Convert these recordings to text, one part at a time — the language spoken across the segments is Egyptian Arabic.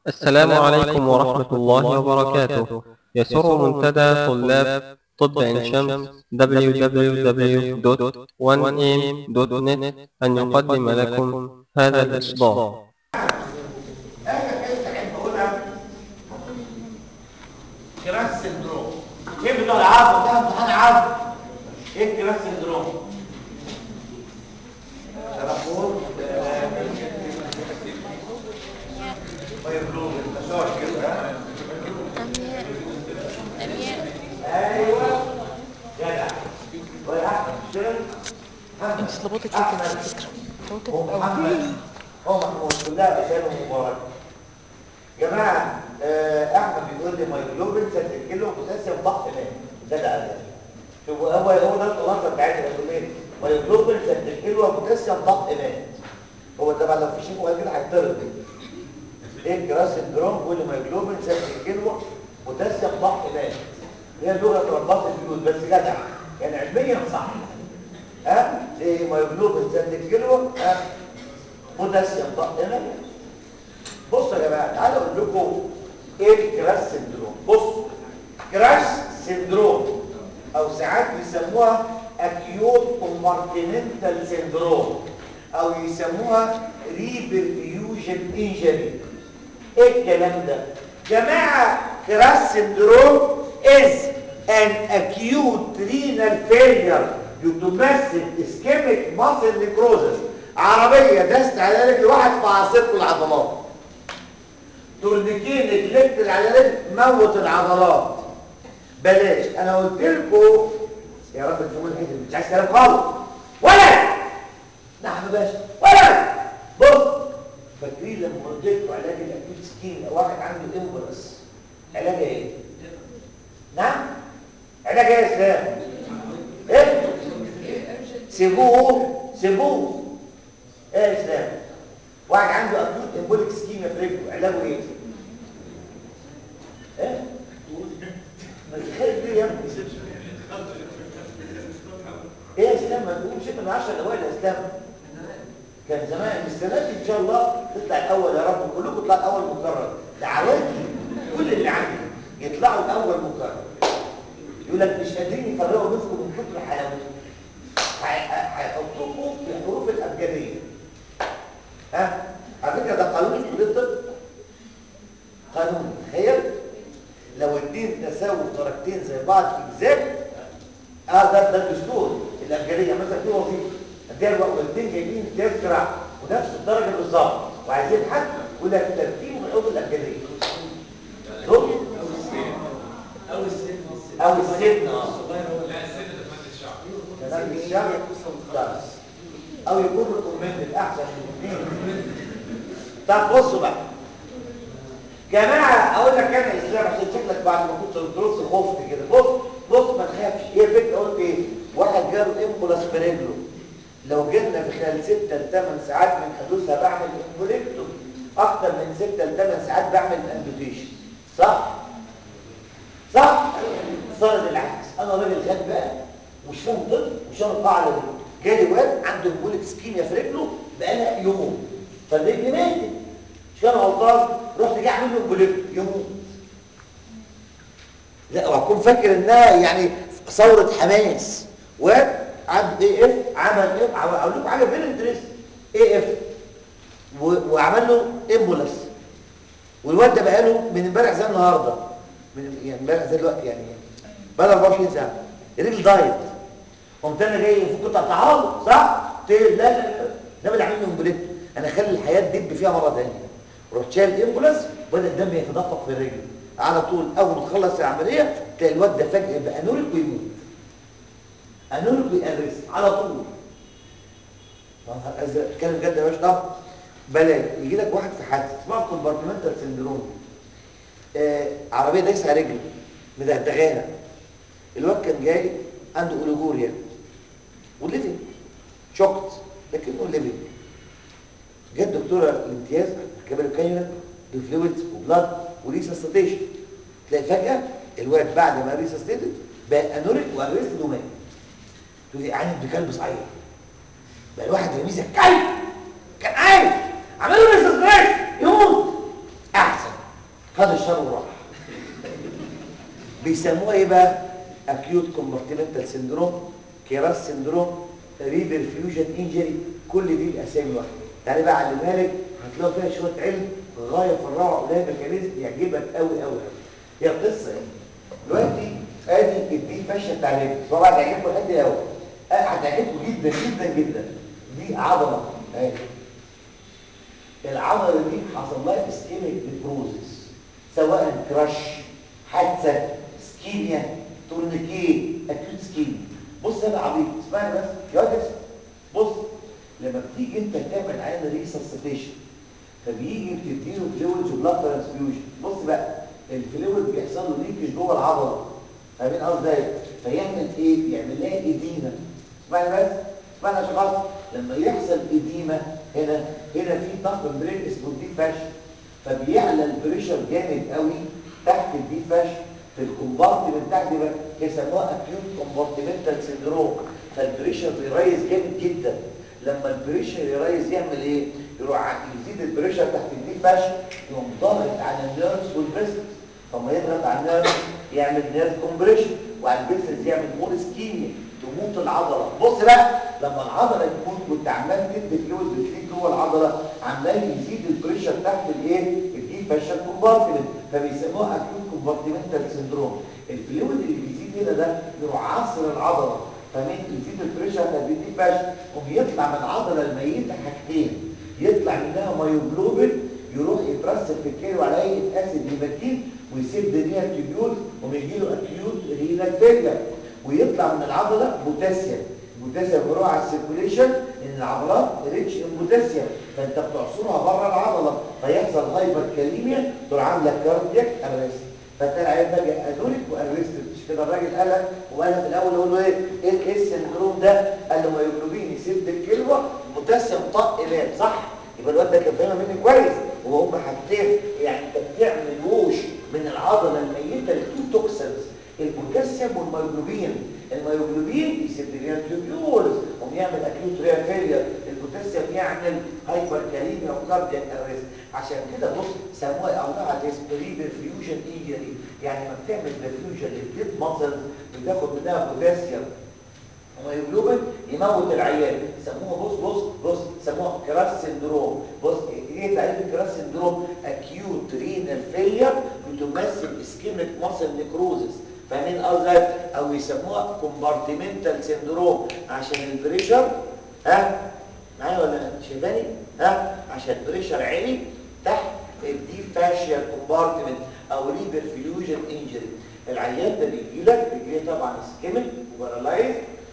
السلام عليكم ورحمة الله وبركاته يسر منتدى طلاب طب عين شمس www.1am.net أن يقدم لكم هذا الإصدار اخر حته احب اقولها كراس سندروم ايه بتوع العظم ده امتحان عظم ايه كراس سندروم تلفون فيبلوغ التشاش كده ها؟ أمير أمير ايوه جدع واحمد شيل انت ظبطت ليه كده على فكرة ظبطت ومحمد هو محمود كلها رساله مباركه جماعه آه، احمد بيقول لي مايجلوبين سجل له بوتاسيوم ضغط مائي ده ده ده شوفوا هو هو ده الخلاصه بتاعتنا بيقول ايه مايجلوبين سجل له بوتاسيوم ضغط مائي هو طبعا لو في شيء قال كده هيطرد ايه كراس سندروم بيقول لي مايجلوبين سجل له بوتاسيوم ضغط مائي هي لغه رباط الجلود بس جدع يعني علميا صح ها ايه مايجلوبين سجل له ها بوتاسيوم ضغط مائي بصوا يا جماعه تعالوا اقول لكم ايه الكراش سندروم بصوا كراش سندروم او ساعات بيسموها اكيوت كومبارتمنتال سندروم او يسموها ريبرفيوجن انجري ايه الكلام ده جماعه كراش سندروم از an acute renal failure يتمثل ischemic muscle necrosis عربيه دست على رجل واحد في عاصفه العضلات تورنيكين نجلكت على رجل موت العضلات بلاش انا قلت لكم يا رب تفهموا الحته دي مش عايز كلام خالص ولا نعم يا باشا ولا بص فاكرين لما قلت لكم علاج الاكيوت سكين لو واحد عنده امبرس علاج ايه نعم علاج ايه يا اسلام ايه سيبوه سيبوه ايه يا اسلام واحد عنده اكيوت امبوليك سكيميا في رجله علاجه ايه ايه ما تخيل ليه يا ابني ايه يا اسلام ما تقولش انت من 10 الاوائل يا اسلام كان زمان السنه دي ان شاء الله تطلع الاول يا رب كلكم تطلعوا الاول مكرر دعواتي كل اللي عندي يطلعوا الاول مكرر يقول لك مش قادرين يفرقوا نفسكم من كتر حلاوتكم هيحطوكم في الحروف الابجديه ها على فكره ده قانون في كليه الطب قانون تخيل لو اتنين تساووا درجتين زي بعض في اجزاء اه ده ده الدستور الابجديه مثلا في وظيفه اديها الوقت والاثنين جايبين تذكره ونفس الدرجه بالظبط وعايزين حد يقول لك ترتيب الحروف الابجديه دول او السن او السن اه الصغير هو لا السن ده مادة الشعب تمام الشعب خلاص او يكون ريكومندد احسن من الاثنين طب بصوا بقى جماعه اقول لك انا اسلام عشان شكلك بعد ما كنت بترص خفت كده بص بص ما تخافش هي فكره قلت ايه واحد جاله امبولاس في رجله لو جبنا في خلال 6 ل 8 ساعات من حدوثها بعمل امبوليكتوم اكتر من 6 ل 8 ساعات بعمل امبوتيشن صح صح صارت العكس انا راجل غد بقى مش فاهم طب مش فاهم القاعده دي جالي واد عنده امبوليك سكيميا في رجله بقالها يوم فالرجل ماتت مش كان غلطان رحت جاي اعمل له امبوليك يموت لا واكون فاكر انها يعني ثوره حماس واد عمل اي اف عمل ايه اقول لكم حاجه فين انترست اي اف وعمل له امبولاس والواد ده بقاله من امبارح زي النهارده من يعني امبارح زي دلوقتي يعني بقى 24 ساعه الرجل دايت قمت انا جاي في قطع تعارض صح قلت له لا لا لا ده اللي عامل له امبوليت انا اخلي الحياه تدب فيها مره ثانيه رحت شايل الامبولاس بدا الدم يتدفق في الرجل على طول اول ما تخلص العمليه تلاقي الواد ده فجاه بقى انوريك ويموت انوريك ويقرس على طول اتكلم جد يا باشا طب بلاش يجي لك واحد في حادثه اسمها كومبارتمنتال سندروم آه عربيه دايسه على رجله مدغدغاها الواد كان جاي عنده اوليجوريا وليفنج شوكت لكنه ليفنج جت دكتوره الامتياز كبر الكانيولا بفلويدز وبلاد وريسستيشن تلاقي فجاه الواد بعد ما ريسستيتد بقى انوريك وارست ومات تقول لي عين ابن كلب صحيح بقى الواحد رميزه كلب كان عايش عملوا ريسستيشن يموت احسن خد الشر وراح بيسموها ايه بقى اكيوت كومبارتمنتال سيندروم كيراس سيندروم ريفر فيوجن انجري كل دي الاسامي واحده تعالى بقى اعلمها لك هتلاقي فيها شويه علم غايه في الروعه ولها ميكانيزم يعجبك قوي قوي قوي هي قصه ايه دلوقتي ادي الدي فاشيه بتاع الرجل طبعا هتعجبكم لحد قوي هتعجبكم جدا جدا جدا دي عضله اهي العضله دي حصل لها اسكيميك نيكروزس سواء كراش حادثه سكيميا تورنيكيه اكيوت سكيميا بص انا عبيط اسمعني بس يا واد اسمع. بص لما بتيجي انت تعمل عين ريسسيتيشن فبيجي بتديله فلويدز وبلاد ترانسفيوجن بص بقى الفلويد بيحصل له ليكج جوه العضله فاهمين قصدي ايه فيعمل ايه يعمل لها ايديما اسمعني بس اسمعني يا شخص لما يحصل ايديما هنا هنا في ضغط برين اسمه الديب فاشن فبيعلى البريشر جامد قوي تحت الديب فاشن في الكومبارتمنت تحت بقى يسموها اكيوت كومبارتمنتال سيندروم فالبريشر بيريز جامد جدا لما البريشر يريز يعمل ايه يروح ع- يزيد البريشر تحت الديب فاشن يقوم ضاغط على النيرفز والفيسلز فما يضغط على النيرفز يعمل نيرف كومبريشن وعلى الفيسلز يعمل مور اسكيميا تموت العضله بص بقى لما العضله تموت وانت عمال تدي فلويد بتفيد جوه العضله عمال يزيد البريشر تحت الايه الديب فاشل كومبارتمنت فبيسموها اكيوت كومبارتمنتال سيندروم الفلويد اللي بيزيد هنا ده يروح عصر العضله فمين يزيد البريشر تحت الديب فاشل وبيطلع من العضله الميته حاجتين يطلع منها مايوجلوبين يروح يترسب في الكلى على اي اسيد هيباتين ويسيب دنيا تيبيول ويجي له اكيوت رينال فيلير ويطلع من العضله بوتاسيوم البوتاسيوم بيروح على السيركوليشن ان العضلات ريتش ان بوتاسيوم فانت بتعصرها بره العضله فيحصل هايبر كاليميا تروح عامله كاردياك ارست فتلاقي العيال ده جه ادولك وارستد مش كده الراجل قال لك وقال في الاول اقول له ايه ايه ايه السندروم ده قال له مايوجلوبين يسد الكلوه البوتاسيوم طق مات صح يبقى الواد ده كان فاهمها مني كويس وهم حاجتين يعني انت بتعمل ووش من العضله الميته لتو توكسنز البوتاسيوم والمايوجلوبين المايوجلوبين يسد لنا تيوبيولز ويعمل اكيوت ريال فيلير البوتاسيوم يعمل هايبر كاليميا وكاردياك ارست عشان كده بص سموها او لها تسبري ديفيوجن ايجري يعني لما بتعمل ديفيوجن للديد ماسل بتاخد منها بوتاسيوم ومايوجلوبين يموت العيان سموها بص بص بص سموها كراس سندروم بص ايه تعريف الكراس سندروم اكيوت رينال فيلير بتمثل اسكيميك ماسل نيكروزس فاهمين قصدي او يسموها كومبارتمنتال سندروم عشان البريشر ها معايا ولا شايفاني ها عشان البريشر عالي تحت الديب فاشيال كومبارتمنت او ريبر فيوجن انجري العيان ده بيجي لك بيجي لك طبعا اسكيميك وبارالايز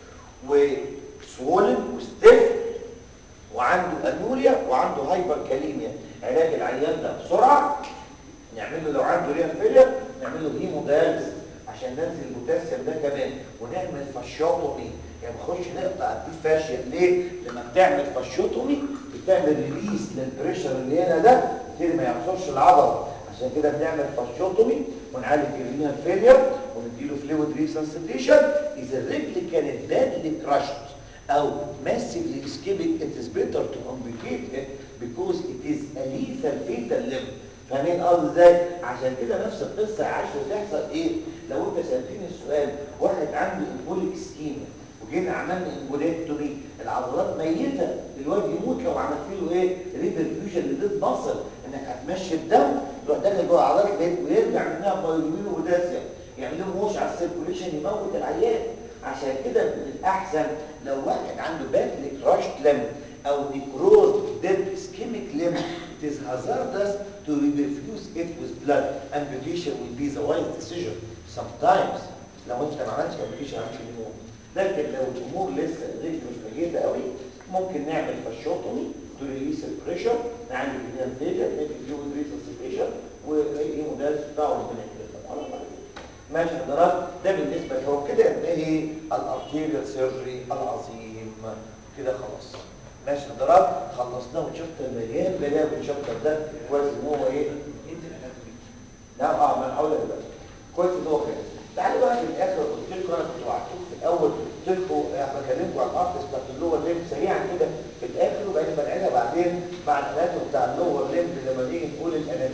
وسوولن وستيف وعنده انوريا وعنده هايبر كاليميا علاج العيان ده بسرعه نعمل له لو عنده ريال فيلر نعمل له هيمودياليسيس عشان ننزل البوتاسيوم ده كمان ونعمل فاشيوتومي يعني بنخش نقطع الديب فاشيا ليه لما بتعمل فاشيوتومي بتعمل ريليس للبريشر اللي هنا ده كتير ما يعصرش العضله عشان كده بنعمل فاشيوتومي ونعالج الرينال فيلير ونديله فلويد ريسسيتيشن اذا الرجل كانت بادلي كراشت او massively ischemic it is better to amputate it because it is a lethal fatal limb فاهمين قصدي ازاي عشان كده نفس القصه عاش وتحصل ايه لو انت سالتني السؤال واحد عنده امبوليك اسكيميا وجينا عملنا امبوليكتومي العضلات ميته الواد يموت لو عملت له ايه ريبرفيوجن لديد مصل انك هتمشي الدم يروح داخل جوه العضلات الميت ويرجع منها بايومين وبوتاسيوم يعمل لهم موش على السيركوليشن يموت العيان عشان كده من الاحسن لو واحد عنده باتلي كراشت لم او نيكروز ديد اسكيميك لم it is hazardous to refuse it with blood amputation will be the wise decision sometimes لو انت ما عملتش amputation ممكن يموت لكن لو الامور لسه الرجل مش ميته قوي ممكن نعمل فاشوتومي تو ريليس البريشر نعمل فيها الفيجر نعمل فلويد ريسسيتيشن والهيمودايز بتاعه ربنا يكرمه على الله ماشي حضرات ده بالنسبه له كده ينتهي الارتيريال سيرجري العظيم كده خلاص ماشي حضرات خلصناه وشابتر مليان بلاوي الشابتر ده كويس ان هو ايه انت الاناتومي لا اه ما انا هقول لك بقى كويس ان هو كده تعالوا بقى في الاخر قلت لكم انا كنت وعدتكم في الاول قلت لكم بكلمكم عن الارتس بتاعت اللور ليمب سريعا كده في الاخر وبعدين بنعيدها بعدين مع الاناتوم بتاع اللور ليمب لما نيجي نقول الاناتومي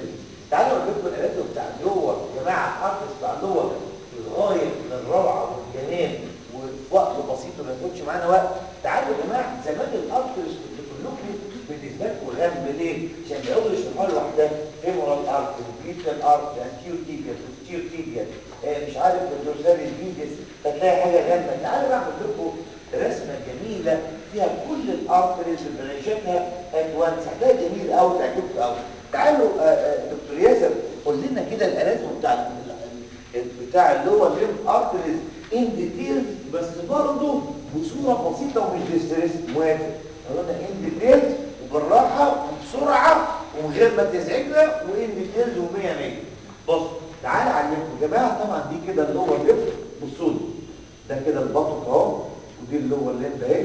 تعالوا اقول لكم الاناتوم بتاع اللور يا جماعه الارتس بتاع اللور لغايه من الروعه والجمال وفي وقت بسيط ما ياخدش معانا وقت تعالوا يا جماعه زمان الارتس كنت كلكم بالنسبه لكم غم ليه؟ عشان بيقعدوا يشرحوا لوحدها فيمورال ارت البيتال ارت الانتيور تيبيال البوستير تيبيال آه مش عارف الدورسال الفيديس فتلاقي حاجه غامه تعالوا بقى اعمل لكم رسمه جميله فيها كل الارتريز ببرانشاتها ادوانس هتلاقي جميل قوي تعجبكم قوي تعالوا آه، آه، دكتور ياسر قول لنا كده الاناتوم بتاع ال- ال- بتاع اللور ليم ارتريز ان ديتيلز بس برضه بصوره بسيطه ومش ديستريس موافق قلنا ان ديتيلز وبالراحه وبسرعه ومن غير ما تزعجنا وان ديتيلز و100 100 بص تعالى اعلمكم يا جماعه طبعا دي كده اللور ليم بصوا لي ده كده البطن اهو ودي اللور ليم اهي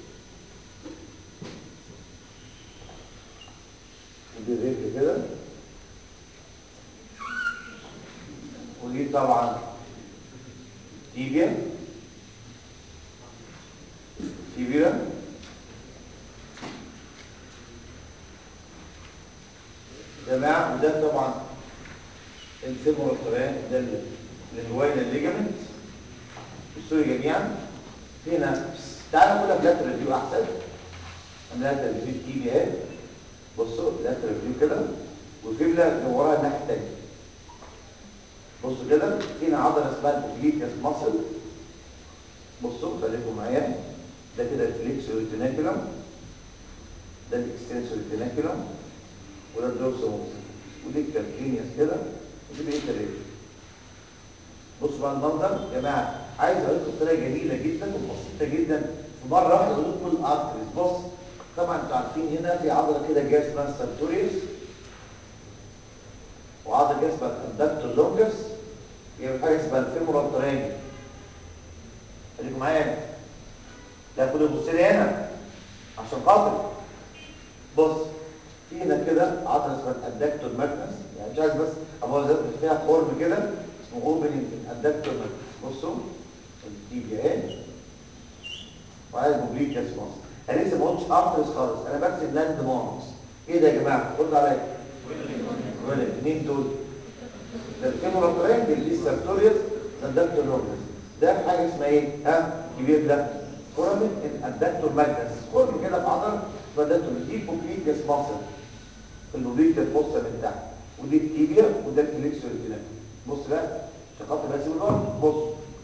ودي الرجل كده ودي طبعا تيبيا تيبيا جماعة وده طبعا الفيمور الطبيعي ده ال- الهواينا الليجمنت بصوا لي جميعا هنا تعالوا نقولها بلاترال فيو احسن بلاترال فيو تيبيا اهي بصوا لاترال فيو كده والفيبلا اللي وراها الناحيه الثانيه بصوا كده هنا عضله اسمها البوبليكس ماسل بصوا خليكم معايا ده كده الفليكسور ريتيناكولم ده الاكستنسور ريتيناكولم وده الدورسوموس ودي الكالكينياس كده ودي بقيه الرجل بصوا بقى المنظر يا جماعه عايز اقول لكم طريقه جميله جدا وبسيطه جدا في مره واحده اقول لكم الارتريز بص طبعا انتوا عارفين هنا في عضله كده جايه اسمها السارتوريوس وعضله جايه اسمها الكوندكتور لونجس يبقى حاجه اسمها الفيمورال ترانجل خليكم معايا لا كله يبص لي هنا عشان خاطر بص في هنا كده عضله اسمها الادكتور ماجنس يعني مش عايز بس ابقى زي فيها فورم كده اسمه اوبننج الادكتور ماجنس بصوا التيبيا اهي وعايز بوبليكاس مصر انا لسه ما قلتش ارترس خالص انا برسم لاند ماركس ايه ده يا جماعه رد عليا ولا الاثنين دول ده الفيمورال ترينجل دي السارتوريوس الادكتور لونجس ده في حاجه اسمها ايه ها كبير ده فورامين الادكتور ماجنس فورم كده في عضله فادكتور دي بوبليكاس مصر البوبليكاس مصر من تحت ودي التيبيا وده الفليكسور الجناب بص بقى عشان خاطر بس الورق بص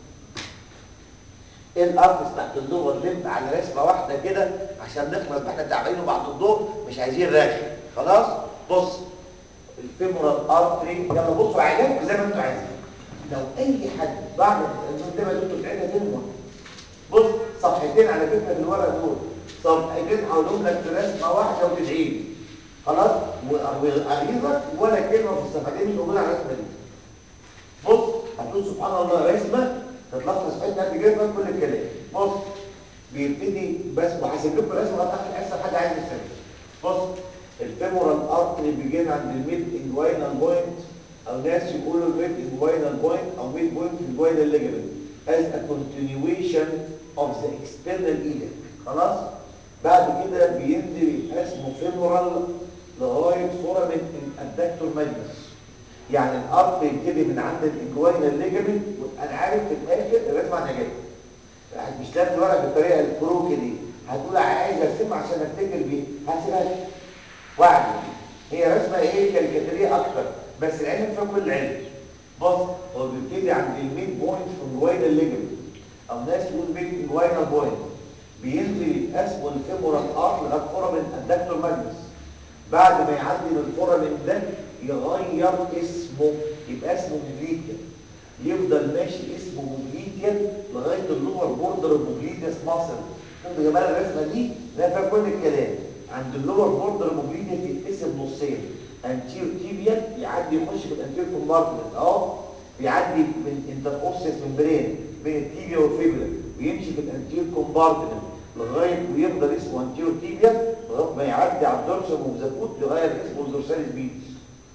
ايه الارض بتاعت اللور لم على رسمه واحده كده عشان نخلص احنا تعبانين بعد الظهر مش عايزين رغي خلاص بص الفيمورال ارتري يلا بصوا علاجكم زي ما انتوا عايزين لو اي حد بعد الزوم ده ما دكتور تعيدها تنمر بص صفحتين على فكره في الورق دول صفحتين هقولهم لك في رسمه واحده وتدعي لي خلاص واريضك ولا كلمه في الصفحتين مش موجوده على الرسمه دي بص هتقول سبحان الله رسمه تتلخص في قد كده كل الكلام بص بيبتدي بس وهسيب لكم الرسمه لغايه اخر حصه حد عايز يسمع بص الفيمورال ارتري بيجين عند الميد انجوينال بوينت او ناس يقولوا الميد انجوينال بوينت او ميد بوينت في الجوينال ليجمنت as a continuation of the external iliac خلاص بعد كده بينزل يبقى اسمه فيمورال لغايه فورامين الادكتور ماجنس يعني الارض يبتدي من عند الانجوينال ليجمنت وانا عارف في الاخر الرسمه عن جاي مش لازم الورق بالطريقه الكروكي دي هتقول عايز ارسمها عشان افتكر بيه هسيبها لك وعد هي رسمه ايه كاريكاتيريه اكتر بس العلم فيها كل العلم بص هو بيبتدي عند الميد بوينت في الجوينال ليجمنت او ناس يقول ميد انجوينال بوينت بينزل اسمه الفيمورال ارت لغايه فورامين الدكتور ماجنس بعد ما يعدي من الفورامين ده يغير اسمه يبقى اسمه موبليتيا يفضل ماشي اسمه موبليتيا لغايه اللور بوردر موبليتيس ماسل شوفوا يا جماعه الرسمه دي لا فيها كل الكلام عند اللور بوردر موبليتيس يتقسم نصين انتير تيبيال يعدي يخش في الانتير كومبارتمنت اهو بيعدي من انتركوسيس ممبرين بين التيبيا والفيبولا ويمشي في الانتير كومبارتمنت لغايه ويفضل اسمه انتيرو تيبيا لغايه ما يعدي على الدورسال ومزفوت يغير اسمه الدورساليس بيدس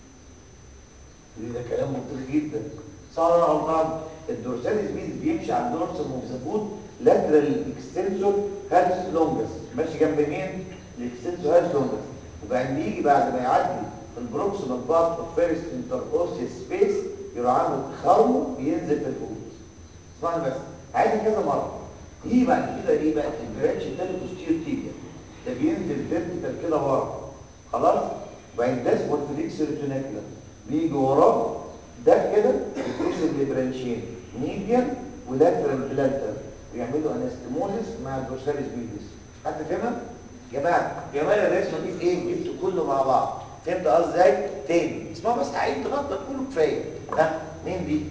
ده كلام منطقي جدا صح ولا غلطان الدورساليس بيدس بيمشي على الدورسال ومزفوت لاترال اكستنسور هالس لونجس ماشي جنب مين الاكستنسور هالس لونجس وبعدين بيجي بعد ما يعدي البروكسيمال بارت اوف فيرست انتروسيس سبيس يروح عامل خرمه ينزل في الفوت اسمعني بس عايزها كذا مره يجي بعد كده ايه بقى البرانش التاني بوستير تيبيا ده بينزل فيرتيكال كده ورا خلاص وبعدين ده اسمه الفليكس ريتوناكولم بيجي وراه ده كده يتقسم لبرانشين ميديان ولاترال بلانتر ويعملوا انستموزيس مع الدورساليس بيدس حد فهمها؟ يا جماعه يا جماعه الرسمه دي في ايه؟ جبت كله مع بعض فهمت قصدي ازاي؟ تاني اسمعوا بس عيد لغايه ما تقولوا كفايه ها مين دي؟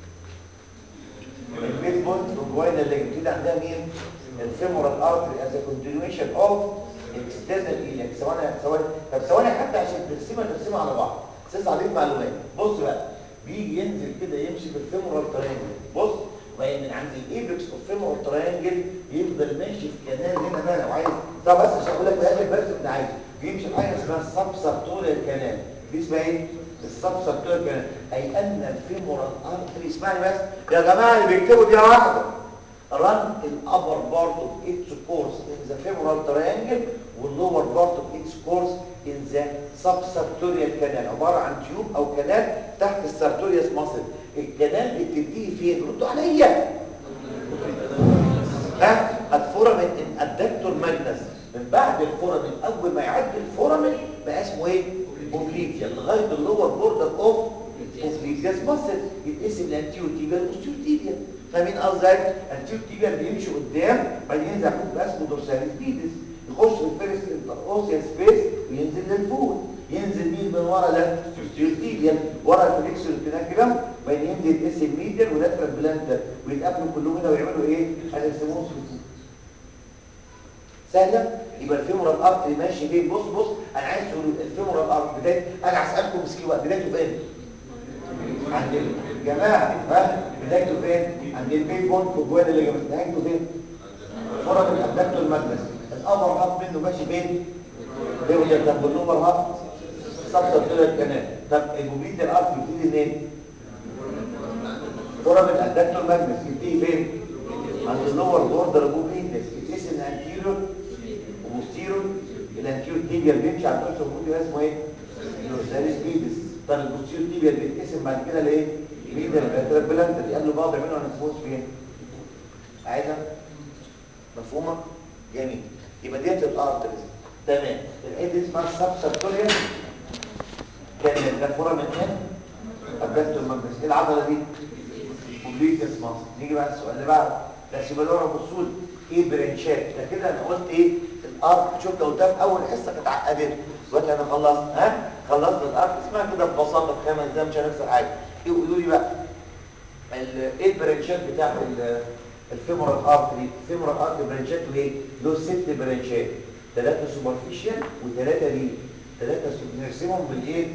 البيت بوينت والجوين اللي جبت عندها مين؟ الفيمورال ارتري از كونتينيويشن اوف اكسترنال ايلك ثواني ثواني طب ثواني حتى عشان ترسمها ترسمها على بعض اساس عليك معلومات بص بقى بيجي ينزل كده يمشي في الفيمورال ترينجل بص وبعدين من عند الايبكس اوف فيمورال ترينجل يفضل ماشي في كنال هنا بقى لو عايز طب بس عشان اقول لك بقى البرس اللي عايزه بيمشي في حاجه اسمها السب سبتوريال كانال دي اسمها ايه؟ السب سبتوريال كانال اي ان الفيمورال ارتري اسمعني بس يا جماعه اللي بيكتبوا دي واحده run الupper part of its course in the femoral triangle والlower part of its course in the subsartorial canal عبارة عن تيوب او كنال تحت السارتوريوس ماسل الكنال دي بتنتهي فين؟ ردوا عليا ها الفورامين الدكتور ماجنس من بعد الفورامين اول ما يعدي الفورامين بقى اسمه ايه؟ بوبليتيا لغايه اللور بوردر اوف بوبليتياس ماسل يتقسم لانتيو تيبيا والاوستيو تيبيا فاهمين قصدي التيوب تيبيا بيمشي قدام بعدين ينزل فوق بقى اسمه دورساليس بيدس يخش في الفيرست انتروسيا سبيس وينزل للفوق ينزل مين من ورا ده التيوب تيبيا ورا الفليكس والبيناكلم بعدين ينزل يتقسم ميديال ولاترال بلانتر ويتقابلوا كلهم هنا ويعملوا ايه؟ هنرسموهم في الفوق سهله يبقى الفيمورال ارتري ماشي فين بص بص انا عايز تقول الفيمورال ارتري بدايه انا هسالكم مسكين بقى بدايته فين عند الجماعه ها بدايته فين عند البيت بونت في الجوال اللي جنب نهايته فين فرق الابدكتور المجلس الابر هاب منه ماشي فين ليفل طب واللوبر هاب سبسب كده الكنال طب البوبليت الارتري بيبتدي منين فرق الابدكتور المجلس يبتدي فين عند اللور بوردر بوبليتس يتقسم انتيريور وبوستيريور الانتيريور تيبيال بيمشي على الدورسال بودي اسمه ايه دورساليس بيدس طب البوستيريور تيبيال بيتقسم بعد كده لايه ميديال لاترال بلانتر يقابلوا بعض يعملوا انفوس فين عايزه مفهومه جميل يبقى ديت الارتريز تمام الحته دي اسمها السبسبتوريال كان الدفوره من هنا ابدكتور المجلس ايه العضله دي اوبليكس ماسل نيجي بقى السؤال اللي بعده بس يبقى دور بصول ايه برانشات ده كده انا قلت ايه الارك شفت قدام اول حصه كانت عقدتني دلوقتي انا خلصت ها خلصت الارك اسمها كده ببساطه في خمس دقايق مش هنخسر حاجه يقولوا لي بقى ايه البرانشات بتاعت الفيمورال ارتري الفيمورال ارتري برانشاته ايه له ست برانشات ثلاثه سوبرفيشال وثلاثه دي ثلاثه نرسمهم بالايه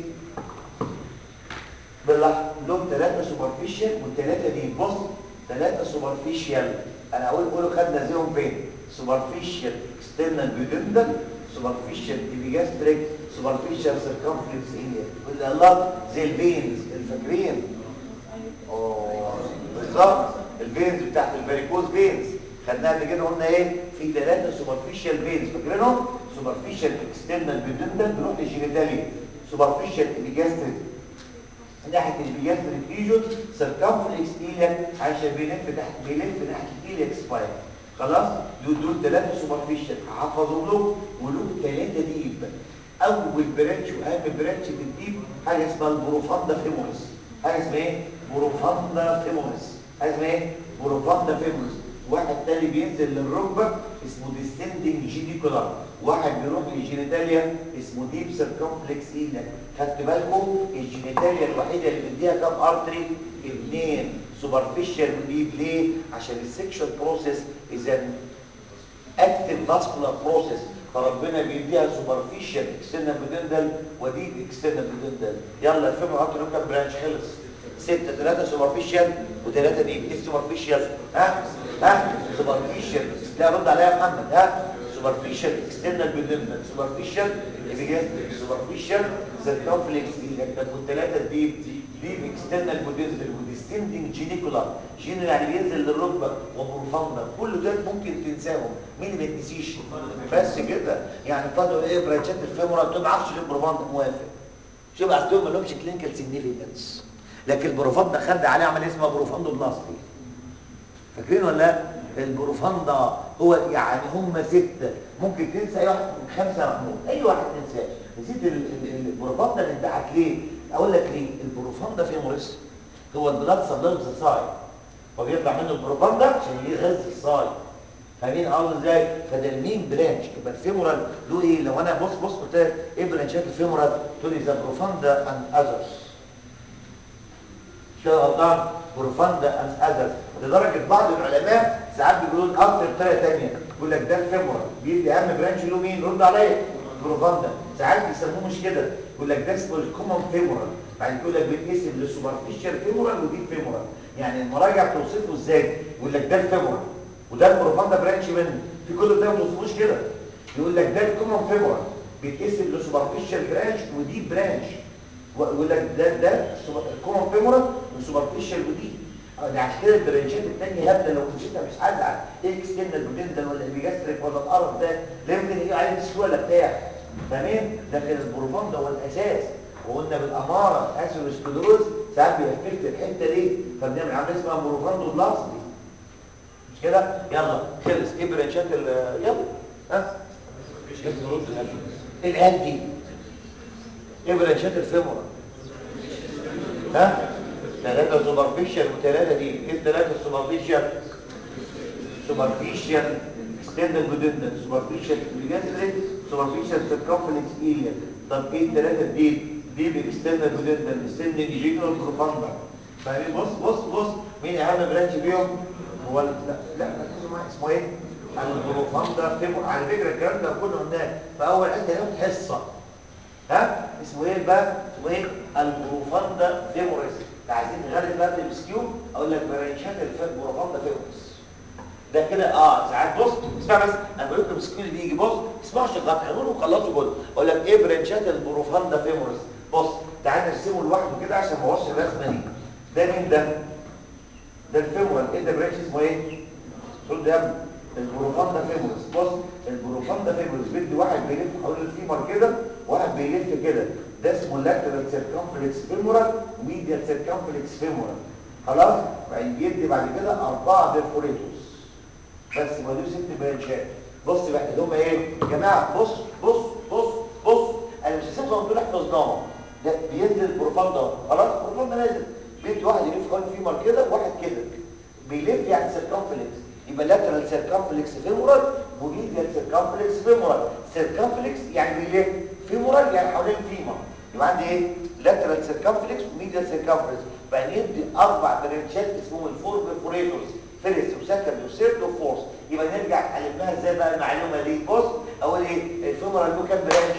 باللحظه لهم ثلاثه سوبرفيشال وثلاثه دي بص ثلاثه سوبرفيشال انا اقول قولوا خدنا زيهم فين سوبرفيشال اكسترنال بيودندل سوبرفيشال ديبيجاستريك سوبرفيشال سيركمفلكس ايه الله زي الفينز الفاكرين اه بالظبط الفينز بتاعت الفاريكوز فينز خدناها قبل كده قلنا ايه في ثلاثه سوبرفيشال فينز فاكرينهم سوبرفيشال اكسترنال بيودندل بنروح للجينيتاليا سوبرفيشال ديبيجاستريك ناحيه البيجاستريك ريجون سيركمفلكس ايلياك عشان بيلف تحت بيلف ناحيه الايلياك سباين خلاص دول دول ثلاثه سوبرفيشال حفظوا له ولهم ثلاثه ديب اول برانش واهم برانش في الديب حاجه اسمها البروفاندا فيمورس حاجه اسمها ايه بروفاندا فيمورس حاجه اسمها ايه بروفاندا فيمورس واحد تاني بينزل للركبه اسمه ديستندنج جينيكولار واحد بيروح للجينيتاليا اسمه ديب سيركمفلكس ايلياك خدت بالكم الجينيتاليا الوحيده اللي بيديها كام ارتري اثنين سوبرفيشال وديب ليه عشان السكشوال بروسيس اذا اكتف فاسكولار بروسيس فربنا بيديها سوبرفيشال اكسترنال بيدندل وديب اكسترنال بيدندل يلا الفيلم ارتري كام برانش خلص ستة ثلاثة سوبرفيشال وثلاثة ديب ايه سوبرفيشال ها ها سوبرفيشال لا رد عليا يا محمد ها سوبرفيشال اكسترنال بيدندل سوبرفيشال سوبرفيشال سيركمفلكس طب والثلاثه ديب ديب اكسترنال بيدندل وديستندنج جينيكولار جينو يعني بينزل للركبه وبروفاندا كل دول ممكن تنساهم مين اللي ما يتنسيش بس كده يعني فاضل ايه برانشات الفيمورال ما تعرفش غير بروفاندا موافق شوف اصل ما لهمش كلينيكال سيجنيفيكانس لكن البروفاندا خد عليه عمليه اسمها بروفاندو بلاستي فاكرين ولا لا البروفاندا هو يعني هم ستة ممكن تنسى اي واحد من خمسة محمود اي واحد تنساه نسيت ال- ال- البروفاندا اللي اتبعت ليه اقول لك ليه البروفاندا فيموريس هو البلاد سبلاي الصاي هو بيطلع منه البروفاندا عشان يغذي الصاي فاهمين قصدي ازاي فده المين برانش يبقى الفيمورال له ايه لو انا بص بص قلت لك ايه برانشات الفيمورال تقول لي ذا بروفاندا اند اذرز كده غلطان بروفاندا اند اذرز لدرجه بعض العلماء ساعات بيقولوا الارض بطريقه ثانيه يقول لك ده الفيمورال بيدي اهم برانش له مين رد عليا بروفاندا ساعات بيسموه مش كده يقول لك ده اسمه الكومن فيمورال بعد كده يقول لك بيتقسم للسوبرفيشال فيمورال ودي فيمورال يعني المراجع بتوصفه ازاي يقول لك ده الفيمورال وده البروفاندا برانش منه في كل ده ما توصفوش كده يقول لك ده الكومن فيمورال بيتقسم لسوبرفيشال برانش ودي برانش ويقول لك ده ده الكومن فيمورال وسوبرفيشال ودي ده عشان كده البرانشات الثانيه هبله لو نسيتها مش هزعل ايه اكسترنال بودندل ولا ابيجاستريك ولا القرف ده لا يمكن يجي عليه تسويه ولا بتاع فاهمين لكن البروفان ده هو الاساس وقلنا بالاماره اسيروسكلروز ساعات بيأفكت الحته دي فبنعمل عمليه اسمها بروفاندو بلاستي مش كده يلا خلص ايه برانشات ال يلا ها الان دي ايه برانشات الفيمورال ها ثلاثة سوبرفيشال وثلاثة دي ايه الثلاثة سوبرفيشال سوبرفيشال اكستندد بودندل سوبرفيشال بيجاستريك سوبرفيشال سيركمفلكس ايليا طب ايه الثلاثة دي دي باكستندد بودندل اكستندد جيجنال بروفاندا فاهمين بص بص بص مين اهم برانش فيهم هو ال- لا لا ركزوا معايا اسمه ايه البروفاندا فيمور على فكرة الكلام ده كنا قلناه في اول حته يوم حصه ها اسمه ايه بقى اسمه ايه البروفاندا فيموريس عايزين نغرب بقى في السكيو اقول لك برانشات الفات بروفاندا فيموريس ده كده اه ساعات بص اسمع بس انا بقول لكم السكيو اللي بيجي بص اسمعوا شغال هنقولوا خلصوا كله اقول لك ايه برانشات البروفاندا فيموريس بص تعال نرسمه لوحده كده عشان ما اقولش الرسمه دي ده مين ده ده الفيمورال ايه ده برانش اسمه ايه تقول ده يا ابني البروفاندا فيموريس بص البروفاندا فيموريس بدي واحد بيلف حوالين الفيمر كده واحد بيلف كده ده اسمه لاترال سيركمفلكس فيمورال وميديال سيركمفلكس فيمورال خلاص بعدين بيدي بعد كده اربعه بيرفوريتورز بس ما دول ست برانشات بص بقى اللي هم ايه يا جماعه بص بص بص بص انا مش هسيبهم دول حفظناهم ده بينزل البروفاندا خلاص البروفاندا نازل بيدي واحد يلف حوالين الفيمر كده وواحد كده بيلف يعني سيركمفلكس يبقى لاترال سيركمفلكس فيمورال وميديال سيركمفلكس فيمورال سيركمفلكس يعني بيلف فيمورال يعني حوالين الفيمر يبقى عندي ايه لاترال سيركمفلكس وميديال سيركمفلكس بعدين يدي اربع برانشات اسمهم الفور بيرفوريتورز فيرست وسكند وثيرد وفورث يبقى نرجع علمناها ازاي بقى المعلومه دي بص اقول ايه الفيمورال له كام برانش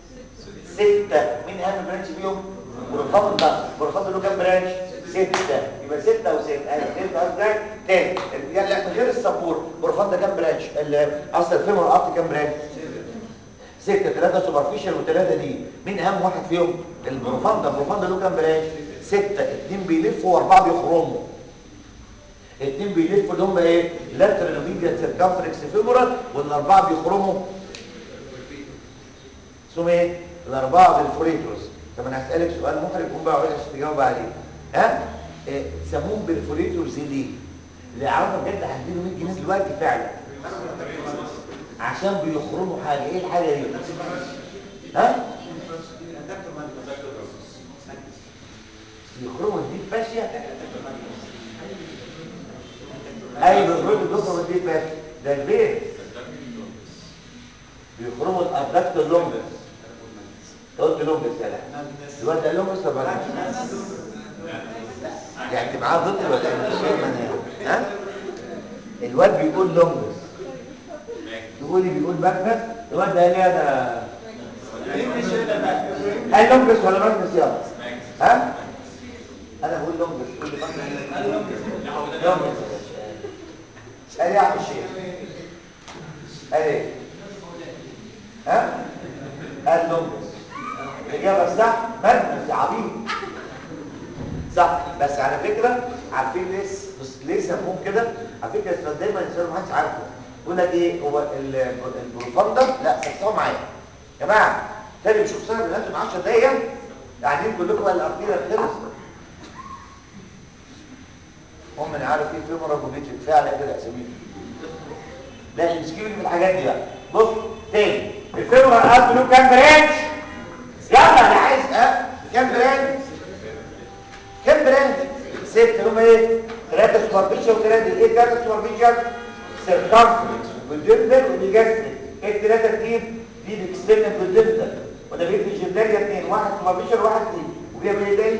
ستة مين اهم برانش فيهم بروفاندا بروفاندا له كام برانش ستة يبقى ستة وستة ايوه فهمت قصدك تاني يعني لا من غير السبور بروفاندا كام برانش ال- اصل الفيمورال ارت كام برانش ستة ثلاثة سوبرفيشال وثلاثة دي مين اهم واحد فيهم البروفاندا البروفاندا له كام برانش ستة اتنين بيلفوا واربعة بيخرموا اتنين بيلفوا اللي هم ايه لاترال ميديال سيركمفلكس فيمورال والاربعه بيخرموا اسمهم ايه الاربعه بالفوريتورز طب انا هسالك سؤال محرج قوم بقى عشان تجاوب عليه ها إيه سموهم بالفوريتورز ليه اللي يعرفها بجد هديله 100 جنيه دلوقتي فعلا عشان بيخرموا حاجه ايه الحاجه دي ها يخرموا دي فاشيه اي بيخرجوا الدكتور ودي بس ده البيت بيخرجوا الابدكت اللونجس انت قلت لونجس يا لا دلوقتي قال لونجس ولا ماجنس يعني انت معاه ضد ولا ايه مش فاهم انا ها الواد بيقول لونجس تقولي بيقول ماجنس الواد قال لي انا قال لونجس ولا ماجنس يلا ها انا بقول لونجس تقول لي ماجنس لونجس قال يا عم الشيخ قال ايه ها قال لونجس الاجابه الصح مجنس يا عبيط صح بس على فكره عارفين ليه بس ليه سموهم كده على فكره السؤال دايما السؤال ما حدش عارفه يقول لك ايه هو ال- البروفاندا لا سمعوا معايا يا جماعه تاني بشوف سنه بنات 10 دقايق قاعدين كلكم على الارتيريا خلص هم انا عارف ايه فيمورال بوبليتيك فعلا كده اساميهم لا المسكين في الحاجات دي بقى بص تاني الفيمورال ارت له كام برانش يلا انا عايز ها كام برانش كام برانش ست هم ايه ثلاثه سوبرفيشال وثلاثه ايه ثلاثه سوبرفيشال سيركمفرنس والديمبل والجاستريك ايه الثلاثه دي دي الاكسترنال والديمبل وده بيدي جداريا اثنين واحد سوبرفيشال وواحد دي وبيعمل ايه تاني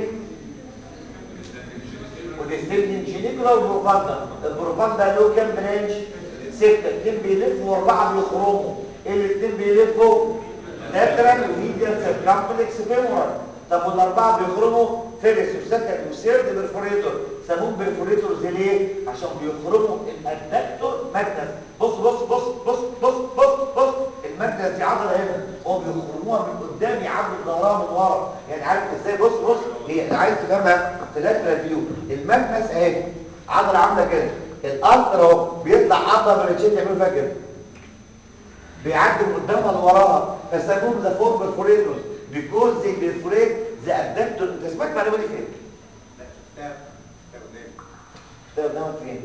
وديستنين جينيكولا والبروفاندا البروفاندا له كام برانش ستة اتنين بيلفوا واربعة بيخرموا ايه الاثنين بيلفوا لاترال وميديال سيركمفلكس فيمورال طب والاربعة بيخرموا فيرس وسكند وسيرد بيرفوريتور سموهم بيرفوريتورز ليه؟ عشان بيخرموا الادكتور ماجنس بص بص بص بص بص بص بص الماجنس دي عضلة هنا هو بيخرموها من قدام يعدوا ظهرها من ورا يعني عارف ازاي بص بص هي عايز تفهمها في لاترال فيو الماجنس اهي عضلة عاملة كده الالتر اهو بيطلع عضله بريتشين يعملوا فيها كده بيعدي من قدامها لوراها فسموهم ذا فور برفوريتورز بيكوز زي بيرفوريت ذا ادكتور انت سمعت المعلومه دي فين؟ ده قدامك فين؟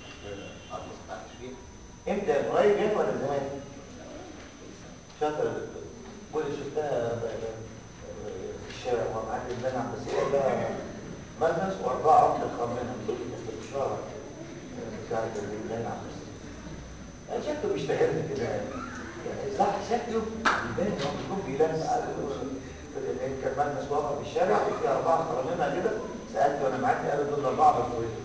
امتى قريب يعني ولا زمان؟ شاطر يا دكتور قول لي شفتها ب- ب- في الشارع وانا معدي البان عم بسير ده مجلس واربعه عمد الخمينه في الاشاره بتاعت البان عم بسير يعني شكله بيشتغلني كده يعني صح شكله يبان ان هو بيكون بيلمس لان كان مجلس واقف في الشارع وفي اربعه خرمينها كده سالت وانا معدي قالوا دول اربعه بالفريدور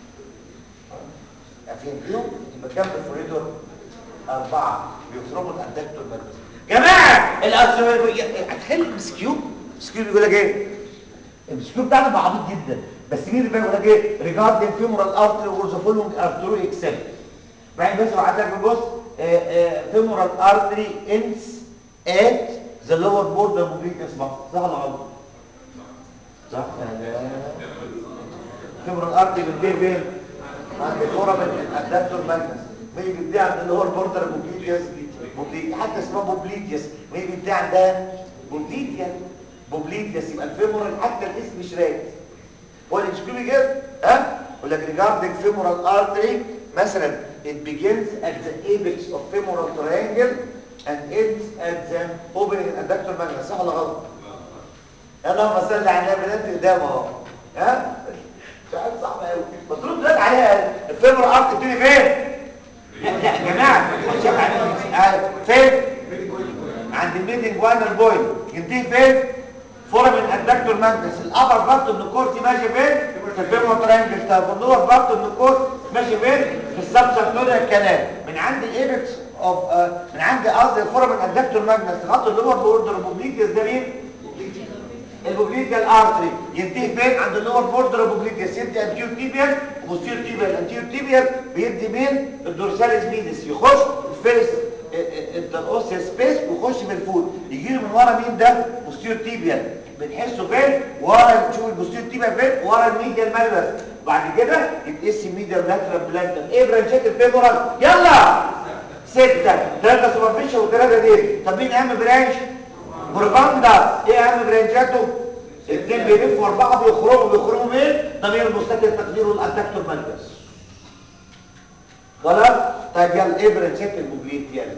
فين فيهم يبقى كام بالفريدور أربعة بيخرجوا الأندكتور مجلس جماعة الأسر هتخلي المسكيو المسكيو بيقول لك إيه المسكيو بتاعنا بقى عبيط جدا بس مين اللي بيقول لك إيه ريجاردين فيمورال ارتري وورز فولوينج ارترو اكسبت بعدين بس بعد لك بص فيمورال ارتري انس ات ذا لور بوردر بوبليكس صح ولا غلط صح ولا فيمورال ارتري بتبيع فين عند الفورامين الادابتور ماجنس مين بيدي عند اللي هو البوردر بوبليتيوس بوبليتيا حتى اسمها بوبليتيوس مين بيدي عندها بوبليتيا بوبليتيوس يبقى الفيمورال حتى الاسم مش راكب هو الانسكريبي كده ها يقول لك regarding femoral artery مثلا it begins at the apex of femoral triangle and ends at the opening adductor magnus صح ولا غلط؟ اللهم صل على النبي انت قدام اهو ها سؤال صعب قوي مطلوب دلوقتي عليها الفيمور ارت بتيجي فين لا لا يا جماعه شوف على فين عند الميدنج واينر بوينت ينتهي فين فورمن ادكتور ماجنس الابر بارت من الكورس ماشي فين في الفيمور ترانجل طب اللور بارت من الكورس ماشي فين في السبسكتوريال كانال من عند الايبكس اوف من عند قصدي الفورمن ادكتور ماجنس لغايه اللور بوردر بوبليكيس ده مين البوبليتيال ارتري ينتهي فين عند اللور بوردر بوبليتيس يدي انتيور تيبيال وبوستير تيبيال انتيور تيبيال بيدي مين الدورساليس ميدس يخش الفيرست الترقوسيا سبيس ويخش في الفود يجي له من ورا مين ده بوستير تيبيال بنحسه فين ورا نشوف البوستير تيبيال فين ورا الميديال مالبس وبعد كده يتقسم ميديال لاترال بلانتر ايه برانشات الفيمورال يلا ستة ثلاثة سوبرفيشال وثلاثة دي طب مين اهم برانش بروباندا ايه اهم برانشاته اثنين بيلفوا واربعه بيخرجوا بيخرجوا مين ضمير المستقل تقديره الادكتور مالكس خلاص طيب يلا ايه برانشات الموبليت يلا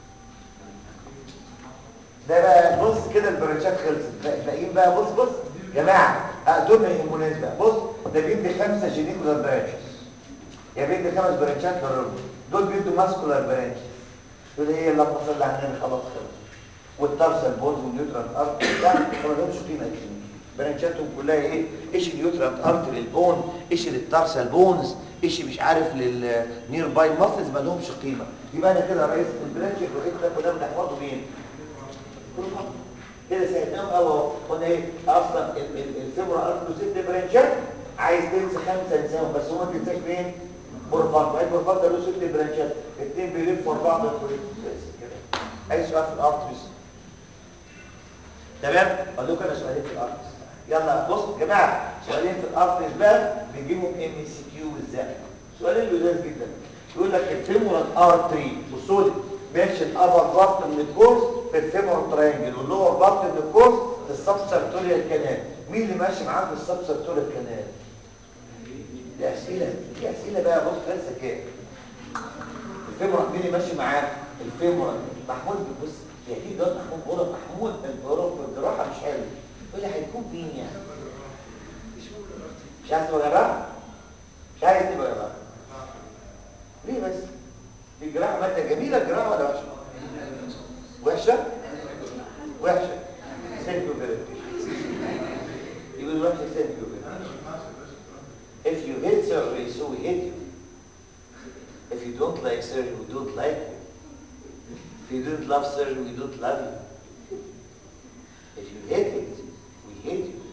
ده بقى بص كده البرانشات خلصت باقيين بقى بص بص يا جماعه آه، دول ما يهموناش بقى بص ده بيدي خمسه جينيكولار برانشز يا بيدي خمس برانشات للرجل دول بيدوا ماسكولار برانشز دول ايه اللهم صل على النبي خلاص خلص والترسل بونز والنيوترال ارتري ده ما لهمش قيمه كلينيكيه برانشاتهم كلها ايه ايش النيوترال ارتري للبون ايش للترسل بونز ايش مش عارف للنير باي ماسلز ما لهمش قيمه يبقى انا كده يا ريس البرانش الوحيد ده كنا بنحفظه مين كده ساعدناهم قوي قلنا ايه اصلا الفيبرا ارتري ست برانشات عايز تنسى خمسه انساهم بس هو ما تنساش مين بورفان اي بورفان ده له ست برانشات اثنين بيلفوا اربعه بيلفوا بس كده اي سؤال في الارتريز تمام اقول لكم انا سؤالين في الارتريز يلا بص يا جماعه سؤالين في الارتريز بقى بيجيبهم ام سي كيو بالذات سؤالين لذيذ جدا يقول لك الفيمورال ارتري بصوا لي ماشي الابر بارت من الكورس في الفيمورال ترينجل واللور بارت من الكورس في السبسرتوريال كانال مين اللي ماشي معاك في السبسرتوريال كانال دي اسئله دي اسئله بقى بص فيها ذكاء الفيمورال مين اللي ماشي معاك الفيمورال محمود بص يعني ده محمود بقول محمود الجراحه في الجراحه مش حلو يقول لي هيكون مين يعني مش عايز تبقى جراح مش عايز تبقى جراح ليه بس دي الجراحه ماده جميله الجراحه ولا وحشه وحشه وحشه سينكو يقول الوحشه سينكو if you hate surgery so we hate you if you don't like surgery we don't like you if you don't love surgery we don't love you if you hate it we hate you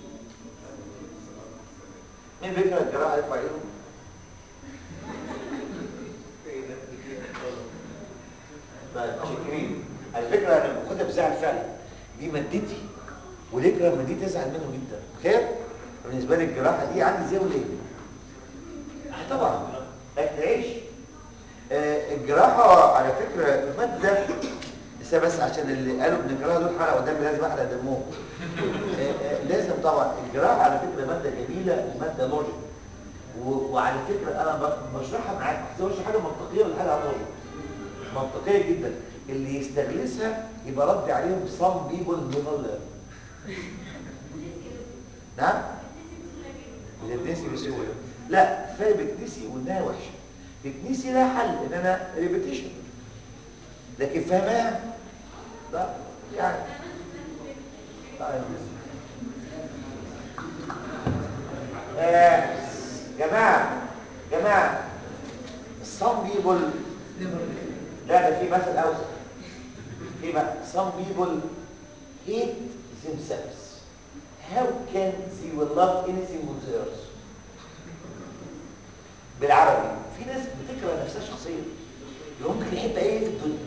مين بيكره الجراحه يرفع ايده طيب شاكرين على فكره انا باخدها بزعل فعلا دي مادتي وليه لما دي تزعل منه جدا خير بالنسبه لي الجراحه دي عندي زي وليه آه طبعا اكل عيش آه الجراحه على فكره الماده بس بس عشان اللي قالوا بنكرهها دول حلقه قدامي لازم احرق دمهم آه آه لازم طبعا الجراحه على فكره ماده جميله وماده لوجيك وعلى فكره انا ب- بشرحها معاك بس بشرح حاجه منطقيه ولا حاجه لوجيك منطقيه جدا اللي يستغلسها يبقى رد عليهم some people never learn نعم بتتنسي بسهوله لا كفايه بتنسي وانها وحشه تتنسي لها حل ان انا ريبيتيشن لكن فهمها لا يعني طيب. آه جماعه جماعه some people لا ده في مثل اوسع في مثل some people hate themselves how can they will love anything on the earth بالعربي في ناس بتكره نفسها شخصيا اللي ممكن يحب ايه في الدنيا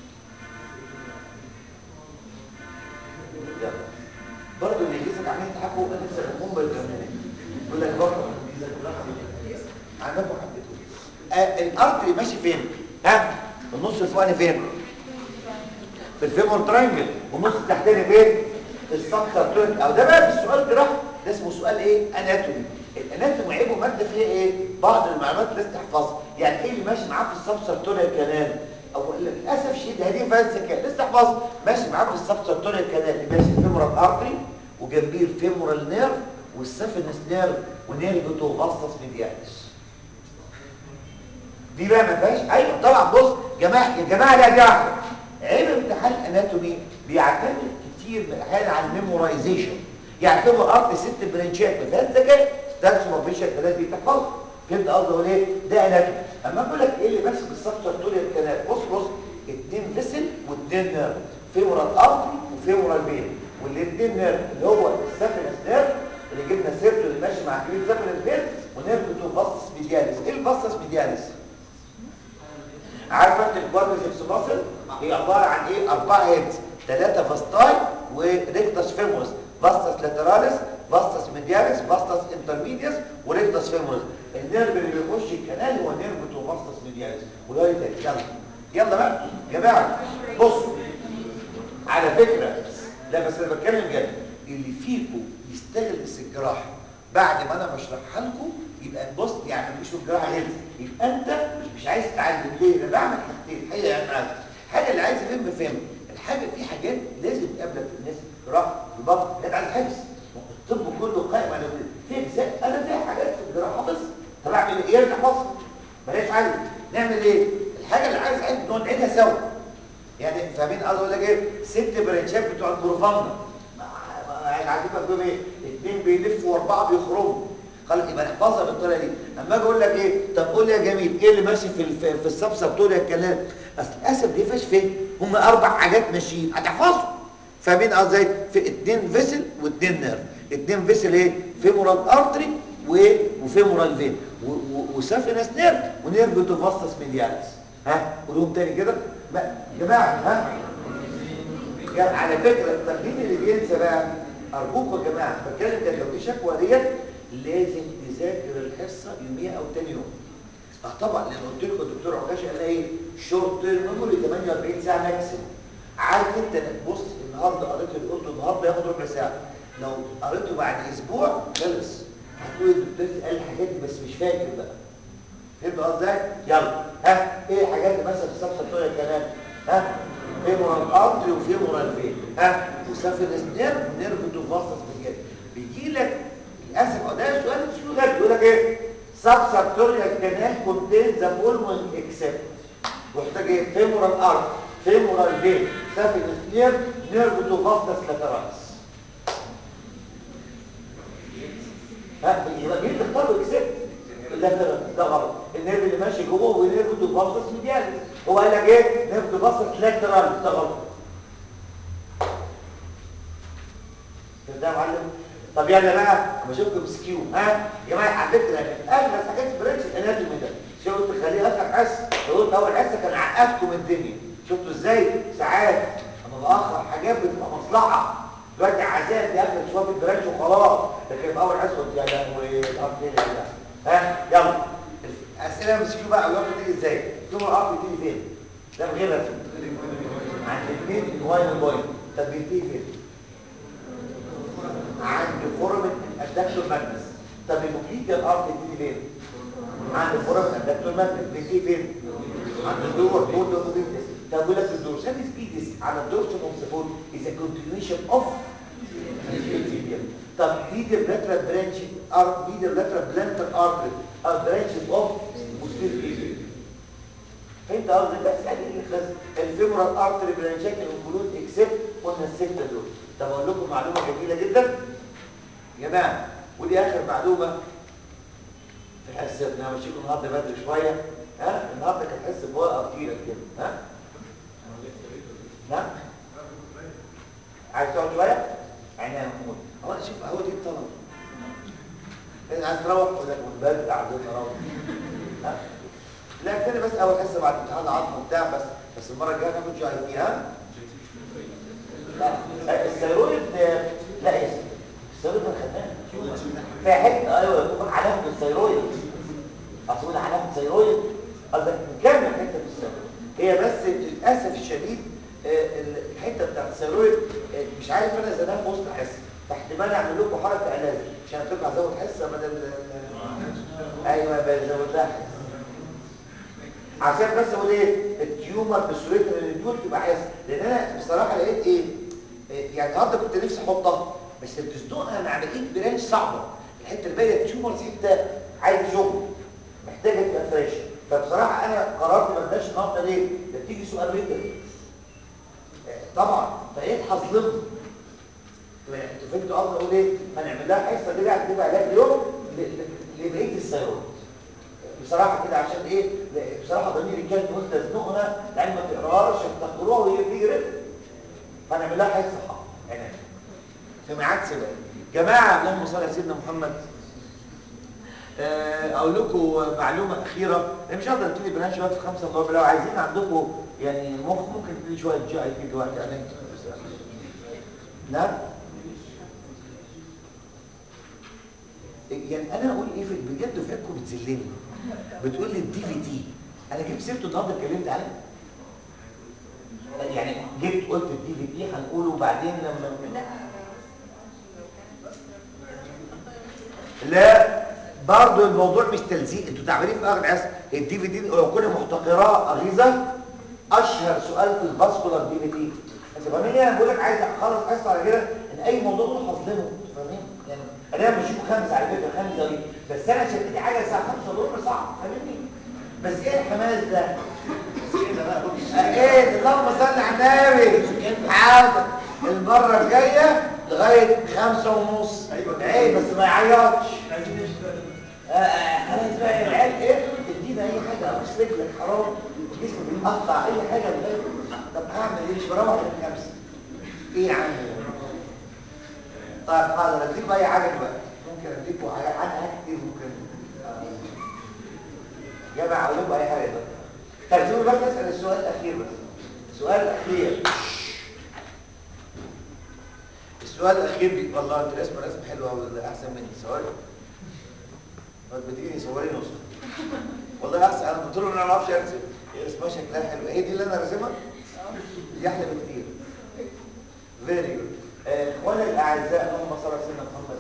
يلا برضه اللي يجيزك عمالين يضحكوا انا لسه بقوم بالجنون يقول لك برضه عندكم حبيتوا آه الارض اللي ماشي فين ها النص الفوقاني فين في الفيمور ترانجل والنص التحتاني فين في السبتر تورك او ده بقى في السؤال جراح ده اسمه سؤال ايه اناتومي الاناتومي عيبه ماده فيها ايه بعض المعلومات لازم تحفظها يعني ايه اللي ماشي معاه في السبتر تورك كانال او للاسف شديد هذه فيها الذكاء لازم تحفظها ماشي معاه في السبتر تورك كانال اللي ماشي الفيمورال ارتري وجنبيه الفيمورال نيرف والسفنس نيرف ونيرف فاسطس ميدياليس دي بقى ما فيهاش ايوه طبعا بص جماعه يا جماعه لا دي واحده عيب امتحان اناتومي بيعتمد كتير من الاحيان على الميمورايزيشن يعني في ارض ست برانشات ما فيهاش ذكاء ده سوبرفيشال ثلاثه دي تحفظها فهمت قصدي اقول ايه ده اناتومي اما اقول لك ايه اللي ماسك السبتورتوريال كانال بص بص اثنين فيسل واثنين نيرف فيمورال ارتري وفيمورال فين والاثنين نيرف اللي هو السافينس نيرف اللي جبنا سيرته اللي ماشي مع كريم سافينس فين ونيرف تو فاسس ميدياليس ايه الفاسس ميدياليس عارفه انت الكوادريسبس ماسل هي عباره عن ايه اربعه هيدز ثلاثه فاستاي وريكتس فيمورس فاستس لاتراليس فاستس ميدياليس فاستس انترميديس وريكتس فيمورس النيرف اللي بيخش الكنال هو نيرف تو فاستس ميدياليس وده تاني يلا يلا بقى يا جماعه بصوا على فكره لا بس انا بتكلم جد اللي فيكم يستغلس الجراحه بعد ما انا بشرحها لكم يبقى بص يعني مش الجراحه هنا يبقى انت مش عايز تتعلم ليه انا بعمل حاجتين حاجه يعني عايز الحاجه اللي عايز افهم فهم الحاجه في حاجات لازم تقابلك في الناس جراحه البطن حاجات عايز حفظ الطب كله قائم على كده في اجزاء انا فيها حاجات في الجراحه بس طب اعمل ايه ارجع مصر بلاش عايز نعمل ايه الحاجه اللي عايز عايز نقعد نعيدها سوا يعني فاهمين قصدي اقول لك ايه ست برانشات بتوع البروفاندا عارفين مكتوب ايه اثنين بيلفوا واربعه بيخرجوا خلاص يبقى نحفظها بالطريقه دي اما اجي اقول لك ايه طب قول لي يا جميل ايه اللي ماشي في الف... في السبسبتوريا الكلام اصل للاسف دي فيهاش فين هم اربع حاجات ماشيين هتحفظهم فاهمين قصدي ازاي في اثنين فيسل واثنين نيرف اثنين فيسل ايه فيمورال ارتري و... وفيمورال فين و... و... وسافينس نيرف ونيرف توفاستس ميدياليس ها قولهم تاني كده يا جماعه ها يعني على فكره التمرين اللي بينسى بقى ارجوكم يا جماعه بتكلم ده لو دي شكوى ديت لازم تذاكر الحصه يوميها او تاني يوم اه طبعا لان قلت لكم الدكتور عكاشي قال ايه شورت تيرم ميموري 48 ساعه ماكسيموم عارف انت إنك بص النهارده قريت اللي قلته النهارده ياخد ربع ساعه لو قريته بعد اسبوع خلص هتقول الدكتور قال الحاجات دي بس مش فاكر بقى فهمت قصدي ازاي؟ يلا ها ايه الحاجات اللي مثلا في الصفحه بتوع الكلام ها فيمورال ارتري وفيمورال فين ها وسافينس نيرف نيرف تو فاسس بجد بيجي لك للاسف اه ده سؤال مش غير بيقول لك ايه سب سبتوريال كانال كونتين ذا فولوينج اكسبت محتاج ايه فيمورال ارت فيمورال فين سافينس نيرف نيرف تو فاسس لاترالس ها يبقى مين اللي اختار اكسبت اللاترال ده غلط النيرف اللي ماشي جوه ونيرف تو فاسس ميدياليس هو قال لك ايه نيرف تو فاسس لاترال ده غلط ده يا معلم طب يلا بقى اما اشوفكم سكيو ها يا جماعه على فكره من اغلى حاجات في برنس الاناتومي ده شو قلت خليه اخر حصه لو قلت اول حصه كان عقدكم الدنيا شفتوا ازاي ساعات اما باخر حاجات بتبقى مصلحه دلوقتي عذاب دي اخر شويه في البرنس وخلاص لكن في اول حصه قلت يا لهوي الارض ايه ده ها يلا اسئله مسكيو بقى اول تيجي ازاي يوم الارض تيجي فين ده من غير رسم عند الاثنين الواين بوينت طب بينتهي فين عند فورم الادكتور ماجنس طب الموكليتيا الارض دي فين عند فورم الادكتور ماجنس بيجي فين عند الدور دور دور موكليتيس طب يقول لك الدورسال سبيدس على الدورسال اوف ذا فود از ا كونتينيوشن اوف طب ميديال لاترال برانش ار ميديال لاترال بلانتر ارتري ار برانشز اوف موسكيل فهمت قصدي بس يعني اللي خلاص الفيمورال ارتري برانشات الانكلود اكسبت قلنا السته دول طب اقول لكم معلومه جميله جدا يا جماعه ودي اخر معلومه في حصتنا همشيكم النهارده بدري شويه ها النهارده كانت حصه بورقه كتيره كده ها ها عايز تقعد شويه عينيا يا محمود هو شوف هو دي الطلب انت عايز تروح اقول لك من بدري عايزين نروح ها لا كده بس اول حصه بعد امتحان العظم وبتاع بس بس المره الجايه ناخد جي اي تي ها لا الثيرويد لا يا سيدي الثيرويد ما خدناها فيها حته ايوه يكون علامه الثيرويد اصل علامه الثيرويد قصدك نكمل حته في الثيرويد هي بس للاسف الشديد الحته بتاعت الثيرويد مش عارف انا زمان في وسط حصه فاحتمال اعمل لكم حركه علاج عشان تطلع ازود حصه بدل ايوه بزود لها حصه عشان بس اقول ايه التيومر بسهولتها من الدول تبقى حاسس لان انا بصراحه لقيت ايه يعني النهارده كنت نفسي احطها بس بتصدقها مع بقيه برانش صعبه الحته الباقيه التيومرز حته عايز شغل محتاجه تبقى فريش فبصراحه انا قررت ما ابداش النهارده ليه؟ ده بتيجي سؤال ريتر طبعا بقيت هظلمه انتوا فهمتوا قصدي اقول ايه؟ هنعمل لها حصه دي بقى تبقى علاج اليوم لبقيه الثيرويد بصراحة كده عشان ايه بصراحة ضميري كان تقول تزنقنا لان ما تقراش تفتقروها وهي بتيجي رزق فنعمل لها حس حق عناية في ميعاد سباق جماعة اللهم صل على سيدنا محمد اقول لكم معلومة اخيرة انا مش هقدر ابتدي بنات شوية في خمسة الله لو عايزين عندكم يعني مخ ممكن تبتدي شوية جي اي تي دلوقتي يعني نعم يعني انا اقول ايه في بجد دفعتكم بتذلني بتقول لي الدي في تي انا جبت سيرته النهارده اتكلمت عليه يعني جبت قلت الدي في تي هنقوله بعدين لما لا برضه الموضوع مش تلزيق انتوا تعبانين في اخر حصه الدي في تي لو كنا محتقراه اغيظه اشهر سؤال في الفاسكولار دي في تي انت فاهمين انا بقول لك عايز اخلص حصه على كده ان اي موضوع دول هظلمه فاهمين يعني انا مش خمسه على فكره خمسه دي بس انا شدتني حاجه الساعه 5 وربع صعب فاهمني بس ايه الحماس ده ايه اللهم صل على النبي حاضر المره الجايه لغايه خمسة ونص ايوه ايه بس ما يعيطش خلاص بقى العيال ايه تدينا اي حاجه ابوس رجلك حرام جسمي بيتقطع اي حاجه لغايه طب هعمل ايه مش بروح غير خمسه ايه يا عم طيب حاضر اديكم اي حاجه دلوقتي ممكن اديكم حاجه عنها كتير ممكن يا جماعه اقول لكم اي حاجه دلوقتي ترجموا بس اسال السؤال الاخير بس السؤال الاخير السؤال الاخير بي... والله انت رسمه رسم حلوه قوي احسن مني ثواني بتيجي صوري نسخه والله احسن انا قلت له انا ما اعرفش ارسم هي رسمها شكلها حلو هي دي اللي انا راسمها دي احلى بكتير فيري جود اخوانا الاعزاء اللهم صل على سيدنا محمد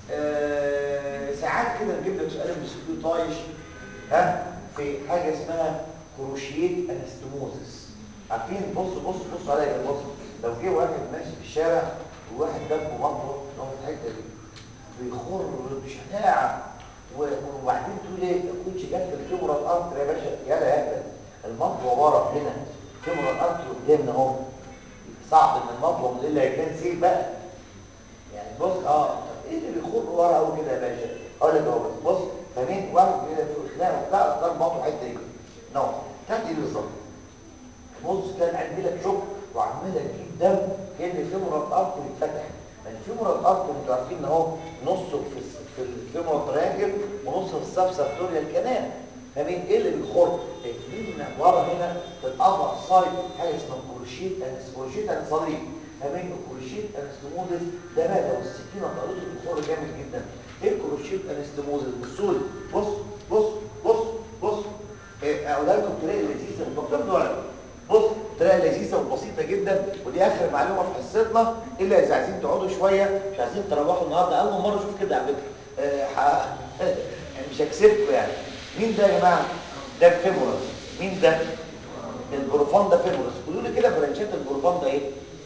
آه، ساعات كده نجيب لك سؤال مسكين طايش ها في حاجه اسمها كروشيت انستموزس عارفين بص بص بص عليا كده بص لو جه واحد ماشي في الشارع وواحد جنبه مطوه اللي هو في الحته دي بيخر بشناعه و- وبعدين تقول ايه كنتش جت الكاميرا الارض يا باشا يلا يا المطوه ورا هنا الكاميرا الارض قدامنا اهو صعب ان المطوه من الا كان سيل بقى يعني بص اه طب ايه اللي بيخر ورا قوي كده يا باشا اقول لك اهو بس بص فاهمين واحد كده في خناقه وبتاع اختار المطوه حته دي نو كانت ايه بالظبط بص كان عندي لك شوك وعمال اجيب دم كان الفيمورال ارت بيتفتح ما الفيمورال ارت انتوا عارفين ان هو نصه في الس- في الفيمورال ترانجل ونصه في السب سبتوريال كانال فاهمين ايه اللي بيخر من ورا هنا في الابر سايد حاجه اسمها كروشيت انسكروشيت انصليب فاهمين الكروشيت انستموزس ده بقى لو السكينه طالته بيخر جامد جدا ايه الكروشيت انستموزس بصوا لي بص بص بص بص إيه، اقولها لكم بطريقه لذيذه المكتوب ده ورق بص طريقه لذيذه وبسيطه جدا ودي اخر معلومه في حصتنا الا اذا عايزين تقعدوا شويه مش عايزين تروحوا النهارده اول مره اشوف كده على فكره آه، ح- يعني مش هكسبكم يعني مين ده يا جماعه ده الفيمورال مين ده البروفان ده فيمورال قولوا لي كده برانشات البروفان ده ايه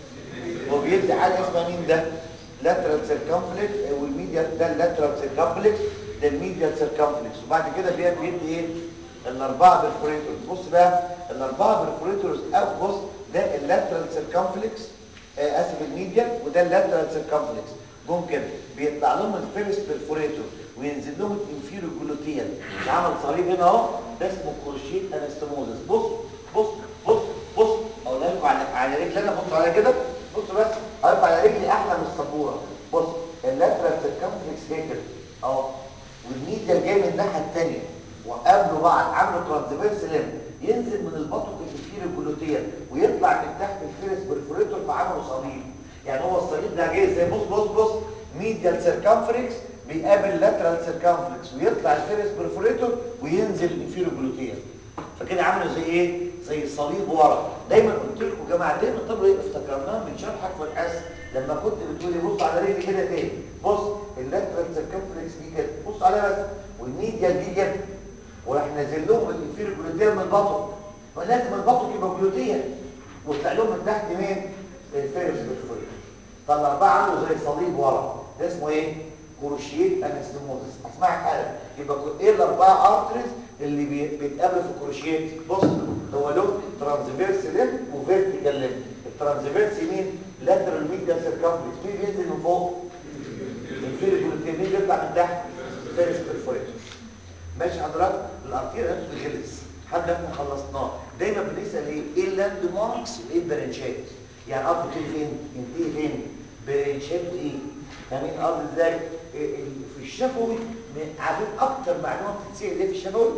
هو بيدي حاجه اسمها مين ده لاترال سيركمفلكس والميديا ده اللاترال سيركمفلكس ده الميديا سيركمفلكس وبعد كده بي- بيدي ايه الاربعه برفوريتورز بص بقى الاربعه برفوريتورز او بص ده اللاترال سيركمفلكس آه، اسف الميديا وده اللاترال سيركمفلكس جم كده بيطلع لهم الفيرست برفوريتور وينزل لهم الانفيرو جلوتيال عمل صليب هنا اهو ده اسمه كروشيت انستموزس بص بص بص بص اقولها لكم على على رجلي انا بصوا عليا كده بصوا بس هيبقى على رجلي احلى من السبوره بص اللاترال سيركمفلكس هي كده اهو والميديا جاي من الناحيه الثانيه وقابلوا بعض عملوا ترانسفيرس ليم ينزل من البطن الانفيرو جلوتيال ويطلع من تحت الفيرس برفوريتور فعملوا صليب يعني هو الصليب ده جاي زي بص بص بص ميديال سيركمفلكس بيقابل لاترال سيركمفلكس ويطلع الفيرس برفوريتور وينزل الانفيرو جلوتيال فكده عامله زي ايه زي الصليب ورا دايما قلت لكم يا جماعه دايما طب ايه افتكرناها من شرحك في الحس لما كنت بتقولي بص على رجلي كده تاني بص اللاترال سيركمفلكس دي كده بص عليها بس والميديال دي كده وراح نازل لهم الانفيرو جلوتيال من البطن فلازم البطن يبقى جلوتيال وطلع لهم من تحت مين الفيرس برفوريتور فالاربعه عملوا زي صليب ورا ده اسمه ايه كروشيت انستموزس اسمعك حاجه يبقى كو- ايه الاربعه ارتريز اللي بي- بيتقابلوا في الكروشيت بص هو له ترانسفيرس ليم وفيرتيكال ليم الترانسفيرس يمين لاترال ميديا سيركمفلكس مين بينزل من فوق الفيري جلوتين مين بيطلع من تحت فيرس برفوريتور ماشي حضرتك الارتير انتوا خلص لحد احنا خلصناه دايما بنسال ايه ايه اللاند ماركس وايه البرانشات يعني ارض بتيجي فين ينتهي فين برانشات ايه فاهمين ارض ازاي إيه ال- في الشفوي من- عارفين اكتر معلومه بتتسال ايه في الشفوي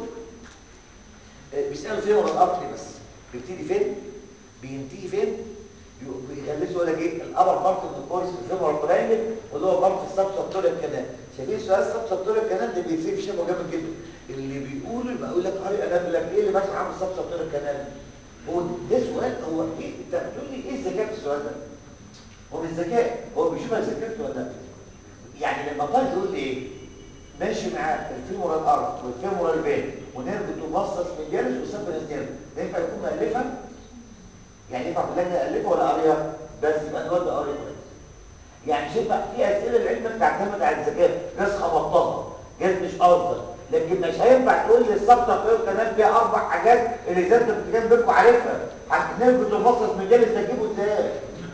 إيه بيسالوا فين ولا الارض بس بيبتدي فين بينتهي فين بيغلسوا يقول لك ايه الابر بارت من الكورس في الفيمورال ترينجل واللي هو بارت السب سبتوريال كانال شايفين سؤال السب سبتوريال كانال ده بيسيب شبه جامد جدا اللي بيقولوا يبقى يقول لك قاري انا بقول لك ايه اللي ماشي عامل السب سبتوريال كانال هو ده سؤال هو ايه انت بتقول لي ايه الذكاء في السؤال ده هو مش ذكاء هو بيشوف انا ذاكرت ولا لا يعني لما طالب يقول لي ايه ماشي معاه الفيمورال ارض والفيمورال فين ونربط ومصص من جالس وسبب النيرف ده ينفع يكون مؤلفها يعني ينفع في اللجنه الفها ولا قاريها بس يبقى الواد ده قاري كويس يعني مش ينفع في اسئله العلم بتعتمد على الذكاء جاز خبطتها جاز مش قصدك لكن مش هينفع تقول لي السبطه في القناه فيها اربع حاجات اللي زي انت بتتكلم بينكم عارفها هنربط ومصص من جالس ده تجيبه ازاي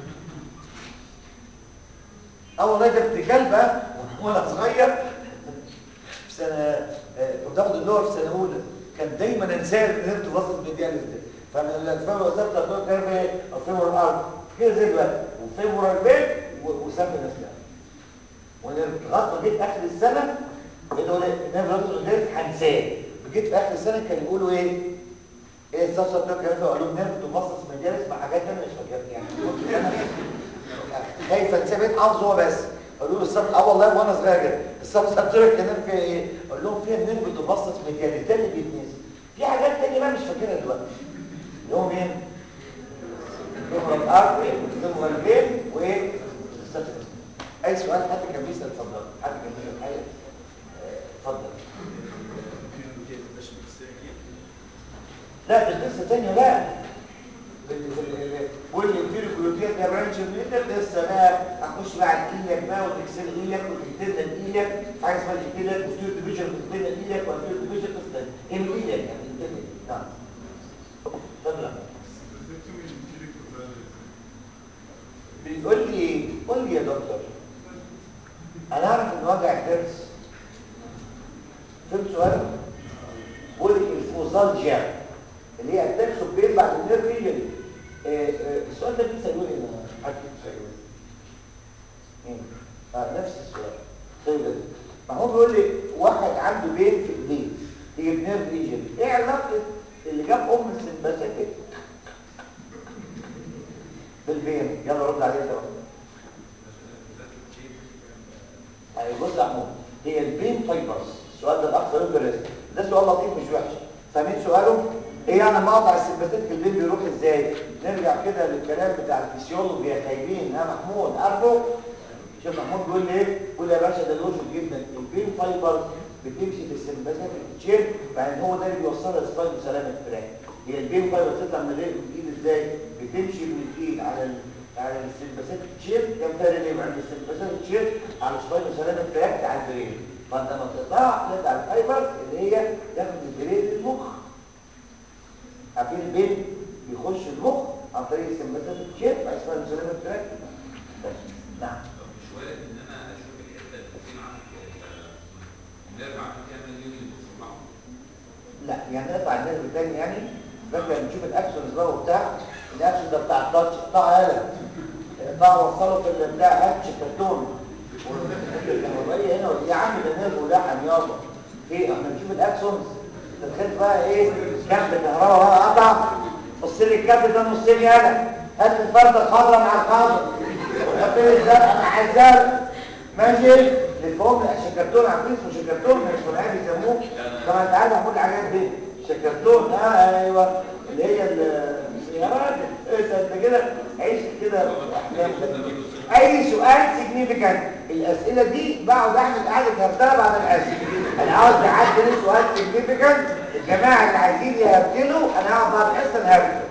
اول راجل ابن كلبه وانا صغير في سنه آه، كنت باخد اللغه في سنه اولى كان دايما انساه ان انت وسط الميدياليز ده فانا الفهم وسط الدكتور كان ايه او فيمور الارض كده زي دلوقتي وفيمور البيت وسم الاسلام ولغايه ما جيت اخر السنه بيقولوا لي النبي رسول الله هنساه جيت في اخر السنه كانوا يقولوا ايه ايه الصفصه بتاعت كان قالوا لهم نربط ومصص مجالس مع حاجات انا مش فاكرها يعني كنت انا خايف انساه بقيت حافظه هو بس قالوا له الصف اه والله وانا صغير كده الصف بتاعت كان فيها ايه اقول لهم فيها نربط ومصص مجالس ده اللي بيتنسي في حاجات تانية بقى مش فاكرها دلوقتي اللي هو مين؟ الفيمورال ارتري والفيمورال فين وايه لا دي قصه ثانيه بقى واللي يديله جلوتين ده برانش ده لسه بقى هنخش بقى على ايدك بقى وتكسر ايدك وتكتب ايدك حاجه اسمها ايدك وتيجي ديفيجن وتكتب ايدك وتيجي ديفيجن قصه ايه ايدك يعني تكتب نعم اتفضل بيقول لي قول لي يا دكتور انا اعرف ان وجع الضرس فهمت سؤال بقول لك الفوزالجيا اللي هي اتاكس اوف بين بعد النيرف ريجن السؤال ده لسه يقول ايه حد لسه يقول مين اه نفس السؤال طيب ما هو بيقول لي واحد عنده بين في ايديه هي بنيرف ريجن ايه علاقه اللي جاب ام السمباثيك بالبين يلا رد عليه ده يعني بص يا محمود هي البين فايبرز السؤال ده الاكثر انترست ده سؤال لطيف مش وحش فاهمين سؤاله ايه انا مقطع السمباثيك البين بيروح ازاي نرجع كده للكلام بتاع الفسيولوجي يا خايبين ها محمود عارفه شوف محمود بيقول لي ايه بيقول يا باشا ده لوجيك جدا البين فايبرز بتمشي في السمباثيك تشين بعدين هو ده اللي بيوصلها لسبايك سلامه الفراخ هي البين فايبر تطلع من الايد من الايد ازاي بتمشي من الايد على ال... على السمباثيك تشين كم فرق اللي عند السمباثيك تشين على سبايك سلامه الفراخ بتاع البرين فانت لما تقطع تقطع الفايبر اللي هي تاخد البرين للمخ عارفين البين بيخش المخ عن طريق السمباثيك تشين بعد سبايك سلامه الفراخ بس نعم مش وارد ان انا اشوف الحته اللي فين عندك النيرف عامل فيها مليون تصلحه لا يعني نقطع النيرف تاني يعني فاكر لما نشوف الاكشنز بقى وبتاع الاكشن ده بتاع التاتش قطع قلم قطع وصله في اللي بتاع هاتش كرتون والكهربائيه هنا يا عم ده نيرف ولحم يابا ايه احنا بنشوف الاكشنز تخيل بقى ايه كابل كهرباء بقى قطع بص لي الكابل ده نصين يالا هات الفرده الخضراء مع الخضراء وحط لي الزرقاء مع الزرقاء ماشي للفهم شكرتون عارفين اسمه شكرتون مش فلاحين بيسموه طبعا انت عارف محمود الحاجات دي شكرتون اه ايوه اللي هي ال- يا راجل ايه ده انت كده عيش كده احلام اي سؤال سيجنيفيكانت الاسئله دي بقعد اعمل قعده هبدها بعد الاسئله انا عاوز اعدي لي سؤال سيجنيفيكانت الجماعه اللي عايزين يهبدلوا انا هقعد بعد الحصه نهبد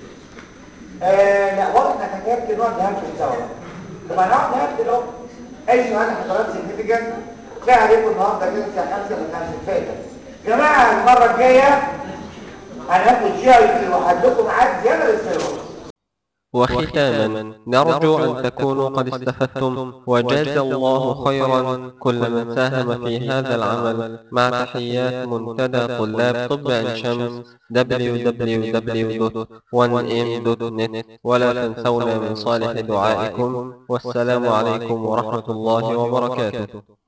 آه لا واضح انك هتهبد نقعد نهبد سوا طب انا هقعد نهبد اهو اي سؤال حضرات سيجنيفيكانت فيها عليكم النهارده كده الساعه 5 ل 5 فاتت جماعه المره الجايه هناخد جي وهديكم ميعاد زياده للسيرفر وختاما نرجو أن تكونوا قد استفدتم وجاز الله خيرا كل من ساهم في هذا العمل مع تحيات منتدى طلاب طب عين شمس www.1m.net ولا تنسونا من صالح دعائكم والسلام عليكم ورحمة الله وبركاته